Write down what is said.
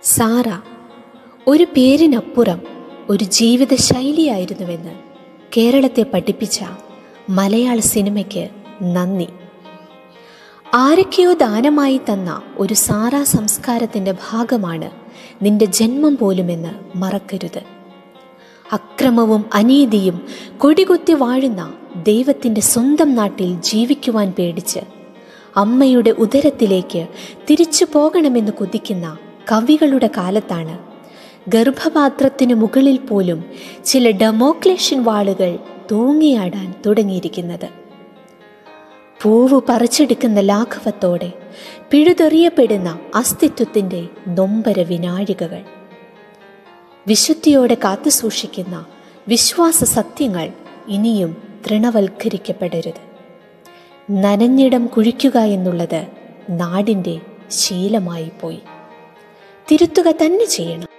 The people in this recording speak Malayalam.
സാറ ഒരു പേരിനപ്പുറം ഒരു ജീവിത ശൈലിയായിരുന്നുവെന്ന് കേരളത്തെ പഠിപ്പിച്ച മലയാള സിനിമയ്ക്ക് നന്ദി ആരൊക്കെയോ ദാനമായി തന്ന ഒരു സാറാ സംസ്കാരത്തിൻ്റെ ഭാഗമാണ് നിന്റെ ജന്മം പോലുമെന്ന് മറക്കരുത് അക്രമവും അനീതിയും കൊടികുത്തി വാഴുന്ന ദൈവത്തിൻ്റെ സ്വന്തം നാട്ടിൽ ജീവിക്കുവാൻ പേടിച്ച് അമ്മയുടെ ഉദരത്തിലേക്ക് തിരിച്ചു പോകണമെന്ന് കുതിക്കുന്ന കവികളുടെ കാലത്താണ് ഗർഭപാത്രത്തിനു മുകളിൽ പോലും ചില ഡെമോക്ലേഷൻ വാളുകൾ തൂങ്ങിയാടാൻ തുടങ്ങിയിരിക്കുന്നത് പൂവ് പറിച്ചെടുക്കുന്ന ലാഘവത്തോടെ പിഴുതെറിയപ്പെടുന്ന അസ്തിത്വത്തിൻ്റെ നൊമ്പര വിനാഴികകൾ വിശുദ്ധിയോടെ കാത്തുസൂക്ഷിക്കുന്ന വിശ്വാസ സത്യങ്ങൾ ഇനിയും തൃണവൽക്കരിക്കപ്പെടരുത് നനഞ്ഞിടം കുഴിക്കുക എന്നുള്ളത് നാടിൻ്റെ ശീലമായി പോയി തിരുത്തുക തന്നെ ചെയ്യണം